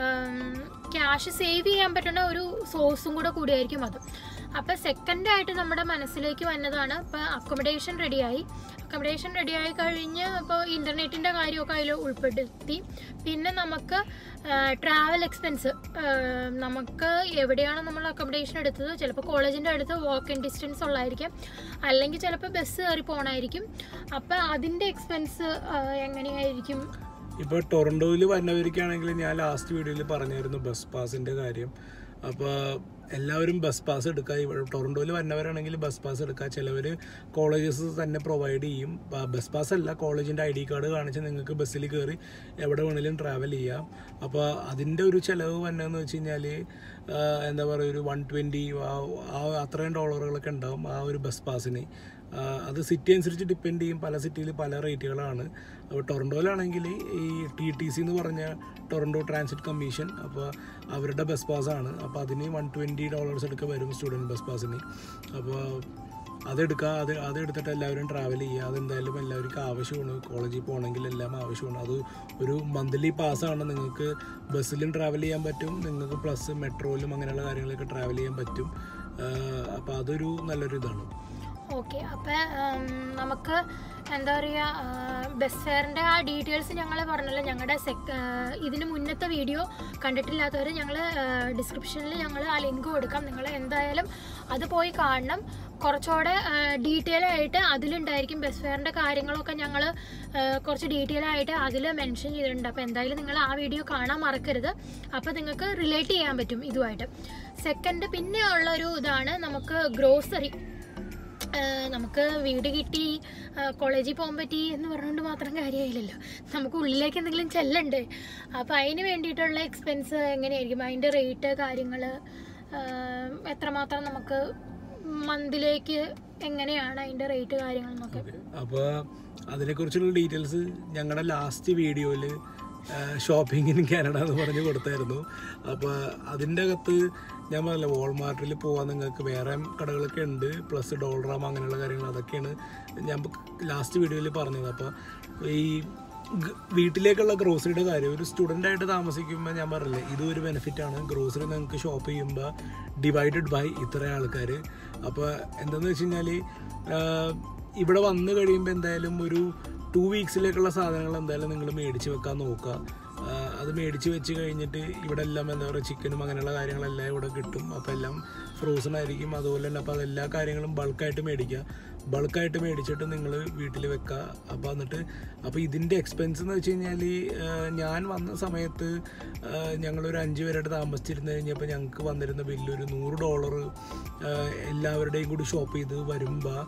ക്യാഷ് സേവ് ചെയ്യാൻ പറ്റുന്ന ഒരു സോഴ്സും കൂടെ കൂടിയായിരിക്കും അത് അപ്പൊ സെക്കൻഡ് ആയിട്ട് നമ്മുടെ മനസ്സിലേക്ക് വന്നതാണ് ഇപ്പൊ അക്കോമഡേഷൻ റെഡിയായി അക്കോമഡേഷൻ റെഡിയായി കഴിഞ്ഞ് ഇപ്പോൾ ഇന്റർനെറ്റിന്റെ കാര്യമൊക്കെ അതിൽ ഉൾപ്പെടുത്തി പിന്നെ നമുക്ക് ട്രാവൽ എക്സ്പെൻസ് നമുക്ക് എവിടെയാണ് നമ്മൾ അക്കോമഡേഷൻ എടുത്തത് ചിലപ്പോൾ കോളേജിൻ്റെ അടുത്ത് വാക്ക് ഇൻ ഡിസ്റ്റൻസ് ഉള്ളതായിരിക്കും അല്ലെങ്കിൽ ചിലപ്പോൾ ബസ് കയറി പോകണമായിരിക്കും അപ്പം അതിൻ്റെ എക്സ്പെൻസ് എങ്ങനെയായിരിക്കും ഇപ്പോൾ ടൊറൻഡോയിൽ വന്നവർക്കാണെങ്കിൽ ഞാൻ ലാസ്റ്റ് വീഡിയോയിൽ പറഞ്ഞായിരുന്നു ബസ് പാസിൻ്റെ കാര്യം അപ്പോൾ എല്ലാവരും ബസ് പാസ് എടുക്കുക ഇവിടെ ടൊറൻഡോയിൽ വന്നവരാണെങ്കിൽ ബസ് പാസ് എടുക്കുക ചിലവർ കോളേജസ് തന്നെ പ്രൊവൈഡ് ചെയ്യും ബസ് പാസ് അല്ല കോളേജിൻ്റെ ഐ ഡി കാർഡ് കാണിച്ച് നിങ്ങൾക്ക് ബസ്സിൽ കയറി എവിടെ വേണമെങ്കിലും ട്രാവൽ ചെയ്യാം അപ്പോൾ അതിൻ്റെ ഒരു ചിലവ് വന്നതെന്ന് വെച്ച് കഴിഞ്ഞാൽ എന്താ പറയുക ഒരു വൺ ട്വൻറ്റി ആ അത്രയും ഡോളറുകളൊക്കെ ഉണ്ടാവും ആ ഒരു ബസ് പാസിന് ആ, അത് സിറ്റി അനുസരിച്ച് ഡിപ്പെൻഡ് ചെയ്യും പല സിറ്റിയിൽ പല റേറ്റുകളാണ് അപ്പോൾ ടൊറൻഡോയിലാണെങ്കിൽ ഈ ടി ടി സി എന്ന് പറഞ്ഞ ടൊറൻഡോ ട്രാൻസിറ്റ് കമ്മീഷൻ അപ്പോൾ അവരുടെ ബസ് പാസ്സാണ് അപ്പോൾ അതിന് വൺ ട്വൻറ്റി ഡോളേഴ്സ് എടുക്കുക വരും സ്റ്റുഡൻറ്റ് ബസ് പാസിന് അപ്പോൾ അതെടുക്കുക അത് അതെടുത്തിട്ട് എല്ലാവരും ട്രാവൽ ചെയ്യുക അതെന്തായാലും എല്ലാവർക്കും ആവശ്യമാണ് കോളേജിൽ പോകണമെങ്കിൽ എല്ലാം ആവശ്യമാണ് അത് ഒരു മന്ത്ലി പാസ്സാണ് നിങ്ങൾക്ക് ബസ്സിലും ട്രാവൽ ചെയ്യാൻ പറ്റും നിങ്ങൾക്ക് പ്ലസ് മെട്രോയിലും അങ്ങനെയുള്ള കാര്യങ്ങളൊക്കെ ട്രാവൽ ചെയ്യാൻ പറ്റും അപ്പോൾ അതൊരു നല്ലൊരു ഇതാണ് ഓക്കെ അപ്പം നമുക്ക് എന്താ പറയുക ബസ് ഫെയറിൻ്റെ ആ ഡീറ്റെയിൽസ് ഞങ്ങൾ പറഞ്ഞല്ലോ ഞങ്ങളുടെ സെക് ഇതിന് മുന്നത്തെ വീഡിയോ കണ്ടിട്ടില്ലാത്തവർ ഞങ്ങൾ ഡിസ്ക്രിപ്ഷനിൽ ഞങ്ങൾ ആ ലിങ്ക് കൊടുക്കാം നിങ്ങൾ എന്തായാലും അത് പോയി കാണണം കുറച്ചുകൂടെ ഡീറ്റെയിൽ ആയിട്ട് അതിലുണ്ടായിരിക്കും ബസ് ഫെയറിൻ്റെ കാര്യങ്ങളൊക്കെ ഞങ്ങൾ കുറച്ച് ഡീറ്റെയിൽ ആയിട്ട് അതിൽ മെൻഷൻ ചെയ്തിട്ടുണ്ട് അപ്പോൾ എന്തായാലും നിങ്ങൾ ആ വീഡിയോ കാണാൻ മറക്കരുത് അപ്പോൾ നിങ്ങൾക്ക് റിലേറ്റ് ചെയ്യാൻ പറ്റും ഇതുമായിട്ട് സെക്കൻഡ് പിന്നെ ഉള്ളൊരു ഇതാണ് നമുക്ക് ഗ്രോസറി ആഹ് നമുക്ക് വീട് കിട്ടി ആഹ് കോളേജിൽ പോകാൻ പറ്റി എന്ന് പറഞ്ഞുകൊണ്ട് മാത്രം കാര്യമായില്ലല്ലോ നമുക്ക് ഉള്ളിലേക്ക് എന്തെങ്കിലും ചെല്ലണ്ടേ അപ്പോൾ അതിന് വേണ്ടിയിട്ടുള്ള എക്സ്പെൻസ് എങ്ങനെയായിരിക്കും അതിൻ്റെ റേറ്റ് കാര്യങ്ങൾ എത്രമാത്രം നമുക്ക് മന്തിലേക്ക് എങ്ങനെയാണ് അതിൻ്റെ റേറ്റ് കാര്യങ്ങളെന്നൊക്കെ അപ്പോൾ അതിനെക്കുറിച്ചുള്ള ഡീറ്റെയിൽസ് ഞങ്ങളുടെ ലാസ്റ്റ് വീഡിയോയിൽ ഷോപ്പിംഗ് ഇൻ കാനഡ എന്ന് പറഞ്ഞ് കൊടുത്തായിരുന്നു അപ്പോൾ അതിൻ്റെ അകത്ത് ഞാൻ പറഞ്ഞില്ല വാൾമാർട്ടിൽ പോകാൻ നിങ്ങൾക്ക് വേറെ കടകളൊക്കെ ഉണ്ട് പ്ലസ് ഡോളറാം അങ്ങനെയുള്ള കാര്യങ്ങൾ അതൊക്കെയാണ് ഞാൻ ലാസ്റ്റ് വീഡിയോയിൽ പറഞ്ഞത് അപ്പോൾ ഈ ഗ- വീട്ടിലേക്കുള്ള ഗ്രോസറിയുടെ കാര്യം ഒരു സ്റ്റുഡൻ്റ് ആയിട്ട് താമസിക്കുമ്പോൾ ഞാൻ പറഞ്ഞില്ലേ ഇതും ഒരു ബെനിഫിറ്റ് ആണ് ഗ്രോസറി നിങ്ങൾക്ക് ഷോപ്പ് ചെയ്യുമ്പോൾ ഡിവൈഡഡ് ബൈ ഇത്ര ആൾക്കാർ അപ്പോൾ എന്താണെന്ന് വെച്ച് കഴിഞ്ഞാൽ ഇവിടെ വന്നു കഴിയുമ്പോൾ എന്തായാലും ഒരു ടു വീക്സിലേക്കുള്ള സാധനങ്ങൾ എന്തായാലും നിങ്ങൾ മേടിച്ച് വെക്കാൻ നോക്കുക ആ, അത് മേടിച്ച് വെച്ച് കഴിഞ്ഞിട്ട് ഇവിടെ എല്ലാം എന്താ പറയുക ചിക്കനും അങ്ങനെയുള്ള കാര്യങ്ങളെല്ലാം ഇവിടെ കിട്ടും അപ്പോൾ എല്ലാം ഫ്രോസൺ ആയിരിക്കും അതുപോലെ തന്നെ അപ്പോൾ അതെല്ലാ കാര്യങ്ങളും ബൾക്കായിട്ട് മേടിക്കുക ബൾക്കായിട്ട് മേടിച്ചിട്ട് നിങ്ങൾ വീട്ടിൽ വെക്കുക അപ്പോൾ എന്നിട്ട് അപ്പോൾ ഇതിൻ്റെ എക്സ്പെൻസ് എന്ന് വെച്ച് കഴിഞ്ഞാൽ ഞാൻ വന്ന സമയത്ത് ആ, ഞങ്ങളൊരു അഞ്ച് പേരായിട്ട് താമസിച്ചിരുന്ന് കഴിഞ്ഞപ്പോൾ ഞങ്ങൾക്ക് വന്നിരുന്ന ബില്ല് ഒരു നൂറ് ഡോളർ എല്ലാവരുടെയും കൂടി ഷോപ്പ് ചെയ്ത് വരുമ്പോൾ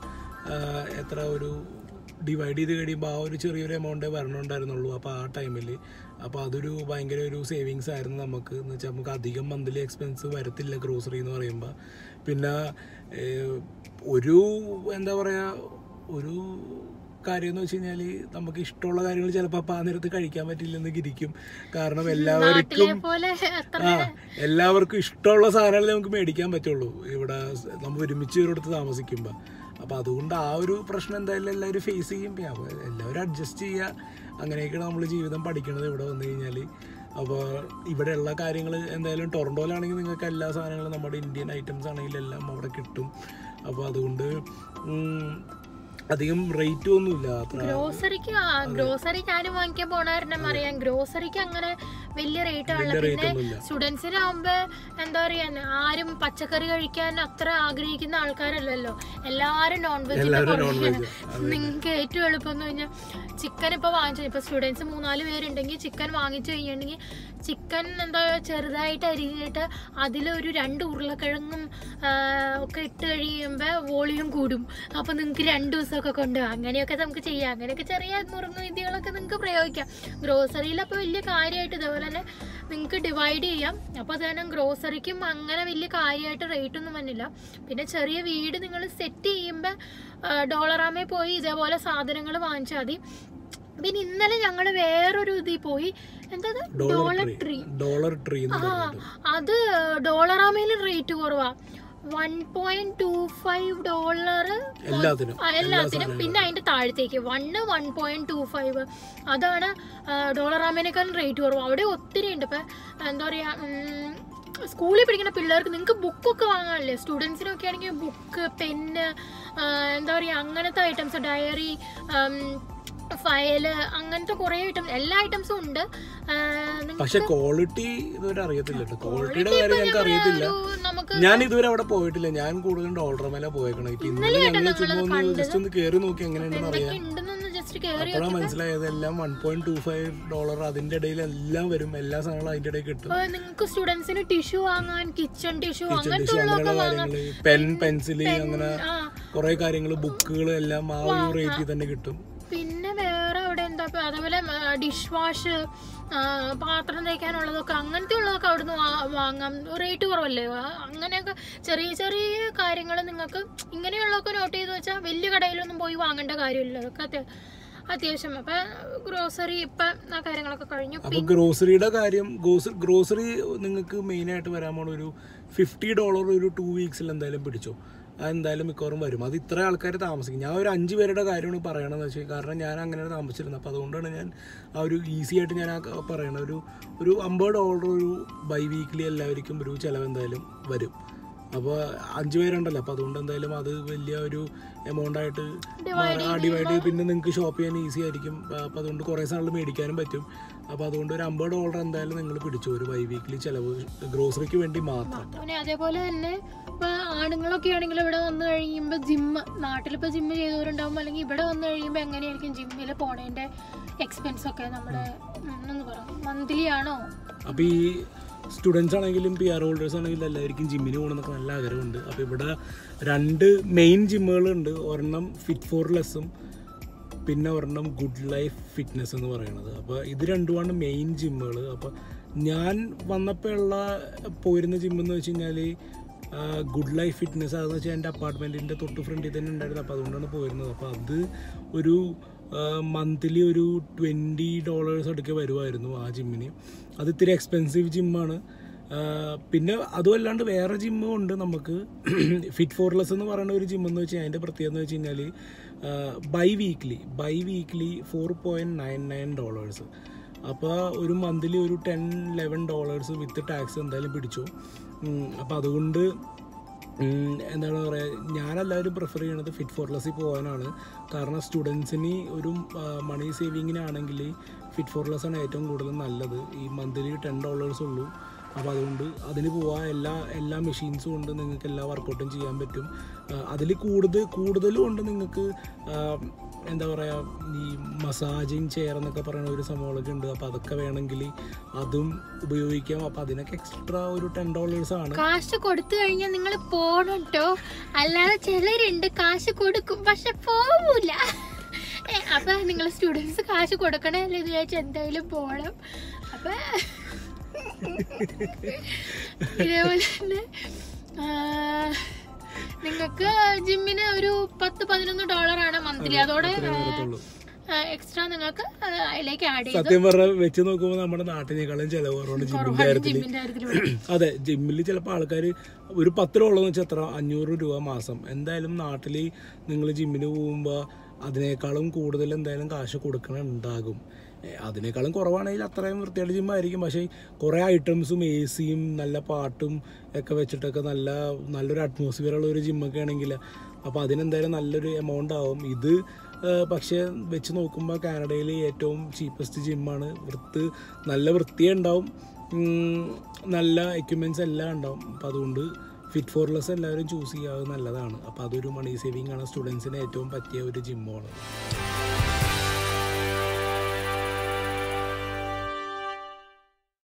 എത്ര ഒരു ഡിവൈഡ് ചെയ്ത് കഴിയുമ്പോൾ ആ ഒരു ചെറിയൊരു എമൗണ്ടേ വരണുണ്ടായിരുന്നുള്ളൂ അപ്പോൾ ആ ടൈമിൽ അപ്പോൾ അതൊരു ഭയങ്കര ഒരു സേവിങ്സ് ആയിരുന്നു നമുക്ക് എന്ന് വെച്ചാൽ നമുക്ക് അധികം മന്ത്ലി എക്സ്പെൻസ് വരത്തില്ല ഗ്രോസറി എന്ന് പറയുമ്പോൾ പിന്നെ ഏഹ്, ഒരു എന്താ പറയുക ഒരു കാര്യം എന്ന് വെച്ച് കഴിഞ്ഞാൽ നമുക്ക് ഇഷ്ടമുള്ള കാര്യങ്ങൾ ചിലപ്പോൾ അപ്പോൾ ആ നേരത്ത് കഴിക്കാൻ പറ്റില്ലെന്ന് ഇരിക്കും കാരണം എല്ലാവർക്കും നാട്ടിലെ പോലെ അത്ര ആ എല്ലാവർക്കും ഇഷ്ടമുള്ള സാധനങ്ങൾ നമുക്ക് മേടിക്കാൻ പറ്റുള്ളൂ ഇവിടെ സ് നമ്മൾ ഒരുമിച്ച് ഒരിടത്ത് താമസിക്കുമ്പോൾ അപ്പോൾ അതുകൊണ്ട് ആ ഒരു പ്രശ്നം എന്തായാലും എല്ലാവരും ഫേസ് ചെയ്യും പിന്നെ അപ്പോൾ എല്ലാവരും അഡ്ജസ്റ്റ് ചെയ്യുക അങ്ങനെയൊക്കെയാണ് നമ്മൾ ജീവിതം പഠിക്കണത് ഇവിടെ വന്നു കഴിഞ്ഞാൽ അപ്പോൾ ഇവിടെയുള്ള കാര്യങ്ങൾ എന്തായാലും ടൊറൻറ്റോയിലാണെങ്കിൽ നിങ്ങൾക്ക് എല്ലാ സാധനങ്ങളും നമ്മുടെ ഇന്ത്യൻ ഐറ്റംസ് ആണെങ്കിലും എല്ലാം അവിടെ കിട്ടും അപ്പോൾ അതുകൊണ്ട് ഉം, അധികം റേറ്റും ഒന്നുമില്ല അത്ര ഗ്രോസറിക്ക് ഗ്രോസറി ഞാനും വാങ്ങിക്കാൻ പോണ കാരണം അറിയാം ഗ്രോസറിക്ക് അങ്ങനെ വലിയ റേറ്റ് ആണല്ലോ വലിയ rate പിന്നെ ഒന്നുമില്ല. സ്റ്റുഡൻസിനാവുമ്പോ എന്താ പറയാ ആരും പച്ചക്കറി കഴിക്കാൻ അത്ര ആഗ്രഹിക്കുന്ന ആൾക്കാരല്ലല്ലോ എല്ലാരും നോൺ എല്ലാവരും non വെജിന്റെ veg. നിങ്ങൾക്ക് ഏറ്റവും എളുപ്പം എന്ന് കഴിഞ്ഞാൽ ചിക്കൻ ഇപ്പൊ വാങ്ങിച്ചു ഇപ്പൊ സ്റ്റുഡൻസ് മൂന്നാല് പേരുണ്ടെങ്കിൽ ചിക്കൻ വാങ്ങിച്ചു കഴിഞ്ഞിട്ടുണ്ടെങ്കിൽ ചിക്കൻ എന്താ ചെറുതായിട്ട് അരിഞ്ഞിട്ട് അതിലൊരു രണ്ട് ഉരുളക്കിഴങ്ങും ആ, ഒക്കെ ഇട്ട് കഴിയുമ്പോൾ വോളിയം കൂടും അപ്പൊ നിങ്ങൾക്ക് രണ്ട് ദിവസമൊക്കെ കൊണ്ടുപോകാം അങ്ങനെയൊക്കെ നമുക്ക് ചെയ്യാം അങ്ങനെയൊക്കെ ചെറിയ നുറുങ്ങു വിദ്യകളൊക്കെ നിങ്ങൾക്ക് പ്രയോഗിക്കാം ഗ്രോസറിയിൽ അപ്പോൾ വലിയ കാര്യമായിട്ട് ഇതേപോലെ തന്നെ നിങ്ങൾക്ക് ഡിവൈഡ് ചെയ്യാം അപ്പോൾ അത് തന്നെ ഗ്രോസറിക്കും അങ്ങനെ വലിയ കാര്യമായിട്ട് റേറ്റ് ഒന്നും വന്നില്ല പിന്നെ ചെറിയ വീട് നിങ്ങൾ സെറ്റ് ചെയ്യുമ്പോൾ ഡോളറാമേ പോയി ഇതേപോലെ സാധനങ്ങൾ വാങ്ങിച്ചാൽ മതി പിന്നെ ഇന്നലെ ഞങ്ങൾ വേറൊരു ഇതിൽ പോയി എന്താ Dollar Dollar Tree Tree Dollar Tree എന്ന് ആ പറഞ്ഞിട്ട് അത് ഡോളറാമേൽ റേറ്റ് കുറവാ one point two five dollar എല്ലാത്തിനും എല്ലാത്തിനും പിന്നെ അതിന്റെ താഴത്തേക്ക് one one point two five അതാണ് ഡോളറാമേനേക്കാളും റേറ്റ് കുറവ് അവിടെ ഒത്തിരി ഉണ്ട് ഇപ്പൊ എന്താ പറയാ ഉം, സ്കൂളിൽ പഠിക്കുന്ന പിള്ളേർക്ക് നിങ്ങൾക്ക് ബുക്കൊക്കെ വാങ്ങാനില്ലേ സ്റ്റുഡൻസിനൊക്കെ ആണെങ്കിൽ ബുക്ക് പെന്ന് എന്താ പറയുക അങ്ങനത്തെ ഐറ്റംസ് ഡയറി ഫയല് അങ്ങനത്തെ കുറേ ഐറ്റം എല്ലാ ഐറ്റംസും ഉണ്ട് ആ, നിങ്ങ- പക്ഷെ ക്വാളിറ്റി ഇതുവരെ അറിയത്തില്ല കേട്ടോ ക്വാളിറ്റിയുടെ ഇപ്പൊ കാര്യം ഞങ്ങൾക്ക് ഞങ്ങള് അറിയത്തില്ല ഒരു നമുക്ക് ഞാൻ ഇതുവരെ അവിടെ പോയിട്ടില്ല ഞാൻ കൂടുതലും ഡോളർ മേലെ പോയേക്കണം ഇപ്പൊ ഇന്നലെ ഞങ്ങൾ ചുമ്മാ ഒന്ന് ജസ്റ്റ് ഒന്ന് കേറി നോക്കി എങ്ങനെയുണ്ടെന്ന് അറിയാം എന്തൊക്കെ ഉണ്ടെന്നൊന്ന് ജസ്റ്റ് കയറി അപ്പോഴാണ് മനസ്സിലായത് എല്ലാം one point two five dollar അതിന്റെ ഇടയിൽ എല്ലാം വരും എല്ലാ സാധനങ്ങളും അതിന്റെ ഇടയിൽ കിട്ടും നിങ്ങൾക്ക് സ്റ്റുഡൻസിന് ടിഷ്യൂ വാങ്ങാൻ കിച്ചൺ ടിഷ്യൂ കിച്ചൺ അങ്ങനത്തെ ടിഷ്യൂ ഉള്ളതൊക്കെ അങ്ങനെയുള്ള വാങ്ങാം കാര്യങ്ങള് പെൻ പെൻസില് അങ്ങനെ ആ കുറെ കാര്യങ്ങൾ ബുക്കുകൾ എല്ലാം ആ ഒരു റേറ്റിൽ തന്നെ കിട്ടും പിന്നെ വേറെ അവിടെ എന്താ ഇപ്പൊ അതേപോലെ ഡിഷ് വാഷ് പാത്രം തേക്കാനുള്ളതൊക്കെ അങ്ങനത്തെ ഉള്ളതൊക്കെ അവിടുന്ന് വാ- വാങ്ങാം റേറ്റ് കുറവല്ലേ ആ, അങ്ങനെയൊക്കെ ചെറിയ ചെറിയ കാര്യങ്ങൾ നിങ്ങൾക്ക് ഇങ്ങനെയുള്ളതൊക്കെ നോട്ട് ചെയ്ത് വെച്ചാൽ വലിയ കടയിലൊന്നും പോയി വാങ്ങേണ്ട കാര്യമില്ല അതൊക്കെ അത്യ- അത്യാവശ്യം അപ്പൊ ഗ്രോസറി ഇപ്പൊ ആ കാര്യങ്ങളൊക്കെ കഴിഞ്ഞു അപ്പൊ ഗ്രോസറിയുടെ കാര്യം ഗ്രോസറി നിങ്ങൾക്ക് മെയിൻ ആയിട്ട് വരാൻ പോണ ഒരു ഫിഫ്റ്റി ഡോളർ ഒരു ടു വീക്സിൽ എന്തായാലും പിടിച്ചോ അതെന്തായാലും മിക്കവാറും വരും അത് ഇത്ര ആൾക്കാർ താമസിക്കും ഞാൻ ഒരു അഞ്ച് പേരുടെ കാര്യമാണ് പറയണമെന്ന് വെച്ചാൽ കാരണം ഞാൻ അങ്ങനെയാണ് താമസിച്ചിരുന്നത് അപ്പോൾ അതുകൊണ്ടാണ് ഞാൻ ആ ഒരു ഈസി ആയിട്ട് ഞാൻ ആ ക- പറയണത് ഒരു ഒരു അമ്പത് ഡോളർ ഒരു ബൈ വീക്ക്ലി എല്ലാവർക്കും ഒരു ചിലവ് എന്തായാലും വരും അപ്പോൾ അഞ്ച് പേരുണ്ടല്ലോ അപ്പോൾ അതുകൊണ്ട് എന്തായാലും അത് വലിയ ഒരു എമൗണ്ട് ആയിട്ട് ആ ഡിവൈഡ് ചെയ്ത് പിന്നെ നിങ്ങൾക്ക് ഷോപ്പ് ചെയ്യാൻ ഈസി ആയിരിക്കും അപ്പോൾ അതുകൊണ്ട് കുറേ സാധനങ്ങൾ മേടിക്കാനും പറ്റും അപ്പോൾ അതുകൊണ്ട് ഒരു അമ്പത് ഡോളർ എന്തായാലും നിങ്ങൾ പിടിച്ചു ഒരു ബൈ വീക്ക്ലി ചിലവ് ഗ്രോസറിക്ക് വേണ്ടി മാത്രം പിന്നെ അതേപോലെ തന്നെ ഇപ്പൊ ആണുങ്ങളൊക്കെ ആണെങ്കിൽ ഇവിടെ വന്നു കഴിയുമ്പോൾ ജിമ്മ് നാട്ടിലിപ്പോൾ ജിമ്മ് ചെയ്തവരുണ്ടാവും അല്ലെങ്കിൽ ഇവിടെ വന്നു കഴിയുമ്പോൾ എങ്ങനെയായിരിക്കും ജിമ്മിൽ പോണതിന്റെ എക്സ്പെൻസ് ഒക്കെ നമ്മുടെ ഉം, ഒന്ന് പറ മന്ത്ലി ആണോ അപ്പോൾ ഈ സ്റ്റുഡൻസ് ആണെങ്കിലും പി ആർ ഹോൾഡേഴ്സ് ആണെങ്കിലും എല്ലാവർക്കും ജിമ്മിന് പോകണമെന്നൊക്കെ നല്ല ആഗ്രഹമുണ്ട് അപ്പോൾ ഇവിടെ രണ്ട് മെയിൻ ജിമ്മുകളുണ്ട് ഒരെണ്ണം ഫിറ്റ് ഫോർ ലെസ്സും പിന്നെ ഒരെണ്ണം ഗുഡ് ലൈഫ് ഫിറ്റ്നസ് എന്ന് പറയുന്നത് അപ്പോൾ ഇത് രണ്ടുമാണ് മെയിൻ ജിമ്മുകൾ അപ്പോൾ ഞാൻ വന്നപ്പോൾ ഉള്ള പോയിരുന്ന ജിമ്മെന്ന് വെച്ച് കഴിഞ്ഞാൽ ഗുഡ് ലൈഫ് ഫിറ്റ്നസ് അതെന്ന് വെച്ചാൽ എൻ്റെ അപ്പാർട്ട്മെൻറ്റിൻ്റെ തൊട്ട് ഫ്രണ്ടിൽ തന്നെ ഉണ്ടായിരുന്നു അപ്പോൾ അതുകൊണ്ടാണ് പോയിരുന്നത് അപ്പോൾ അത് ഒരു മന്ത്ലി ഒരു ട്വൻറ്റി ഡോളേഴ്സ് അടുക്കെ വരുമായിരുന്നു ആ ജിമ്മിന് അത് ഇത്തിരി എക്സ്പെൻസീവ് ജിമ്മാണ് പിന്നെ അതും അല്ലാണ്ട് വേറെ ജിമ്മും ഉണ്ട് നമുക്ക് ഫിറ്റ് ഫോർ ലെസ് എന്ന് പറയുന്ന ഒരു ജിം എന്ന് വെച്ചാൽ അതിൻ്റെ പ്രത്യേകത എന്ന് വെച്ച് കഴിഞ്ഞാൽ biweekly biweekly four point nine nine dollars അപ്പോൾ ഒരു മന്ത്ലി ഒരു ten eleven dollars with tax എന്തായാലും പിടിച്ചു അപ്പോൾ അതുകൊണ്ട് ഉം, എന്താണ് പറയുക ഞാനെല്ലാവരും പ്രിഫർ ചെയ്യണത് ഫിറ്റ് ഫോർ ലെസ്സിൽ പോകാനാണ് കാരണം സ്റ്റുഡൻസിന് ഒരു മണി സേവിങ്ങിനാണെങ്കിൽ ഫിറ്റ് ഫോർ ലെസ് ആണ് ഏറ്റവും കൂടുതൽ നല്ലത് ഈ മന്ത്ലി ടെൻ ഡോളേഴ്സ് ഉള്ളൂ അപ്പോൾ അതുകൊണ്ട് അതിന് പോവാൻ എല്ലാ എല്ലാ മെഷീൻസും ഉണ്ട് നിങ്ങൾക്ക് എല്ലാ വർക്കൗട്ടും ചെയ്യാൻ പറ്റും അതിൽ കൂടുതൽ കൂടുതലും ഉണ്ട് നിങ്ങൾക്ക് ആ, എന്താ പറയുക ഈ മസാജിങ് ചെയർ എന്നൊക്കെ പറയുന്ന ഒരു സംഭവങ്ങളൊക്കെ ഉണ്ട് അപ്പോൾ അതൊക്കെ വേണമെങ്കിൽ അതും ഉപയോഗിക്കാം അപ്പോൾ അതിനൊക്കെ എക്സ്ട്രാ ഒരു ടെൻ ഡോളേഴ്സ് ആണ് കാശ് കൊടുത്തു കഴിഞ്ഞാൽ നിങ്ങൾ പോണം ട്ടോ അല്ലാതെ ചിലരുണ്ട് കാശ് കൊടുക്കും പക്ഷെ പോവൂല ഏ, അപ്പൊ നിങ്ങൾ സ്റ്റുഡൻസ് കാശ് കൊടുക്കണേ അല്ലേ എന്ന് വിചാരിച്ച് എന്തായാലും പോണം അപ്പൊ ഇതേപോലെ തന്നെ നിങ്ങൾക്ക് ജിമ്മിന് ഒരു പത്ത് പതിനൊന്ന് ഡോളറാണ് മന്ത്ലി അതോടെ വരത്തുള്ളൂ എക്സ്ട്രാ നിങ്ങൾക്ക് അത് അതിലേക്ക് ആഡ് ചെയ്ത് സത്യം പറഞ്ഞാൽ വെച്ച് നോക്കുമ്പോൾ നമ്മുടെ നാട്ടിനേക്കാളും ചിലവ് കുറവാണ് ജിമ്മിന്റെ കുറവാണ് കാര്യത്തിൽ ജിമ്മിന്റെ കാര്യത്തിൽ അതെ ജിമ്മിൽ ചിലപ്പോൾ ആൾക്കാർ ഒരു പത്ത് രൂപ വെച്ചാൽ എത്ര അഞ്ഞൂറ് രൂപ മാസം എന്തായാലും നാട്ടിൽ നിങ്ങൾ ജിമ്മിന് പോകുമ്പോൾ അതിനേക്കാളും കൂടുതൽ എന്തായാലും കാശ് കൊടുക്കണുണ്ടാകും ഏ, അതിനേക്കാളും കുറവാണെങ്കിൽ അത്രയും വൃത്തിയായിട്ട് ജിമ്മായിരിക്കും പക്ഷേ കുറേ ഐറ്റംസും എ സിയും നല്ല പാട്ടും ഒക്കെ വെച്ചിട്ടൊക്കെ നല്ല നല്ലൊരു atmosphere ഉള്ള ഒരു ജിമ്മൊക്കെ ആണെങ്കിൽ അപ്പോൾ അതിനെന്തായാലും നല്ലൊരു എമൗണ്ട് ആവും ഇത് ഏ, പക്ഷേ വെച്ച് നോക്കുമ്പോൾ കാനഡയിൽ ഏറ്റവും ചീപ്പസ്റ്റ് ജിമ്മാണ് വൃത്ത് നല്ല വൃത്തിയേ ഉണ്ടാവും ഉം, നല്ല എക്യുപ്മെൻറ്റ്സ് എല്ലാം ഉണ്ടാവും അപ്പോൾ അതുകൊണ്ട് ഫിറ്റ് ഫോർ ലെസ് എല്ലാവരും ചൂസ് ചെയ്യാതെ നല്ലതാണ് അപ്പോൾ അതൊരു മണി സേവിങ് ആണ് സ്റ്റുഡൻസിന് ഏറ്റവും പറ്റിയ ഒരു ജിമ്മാണ്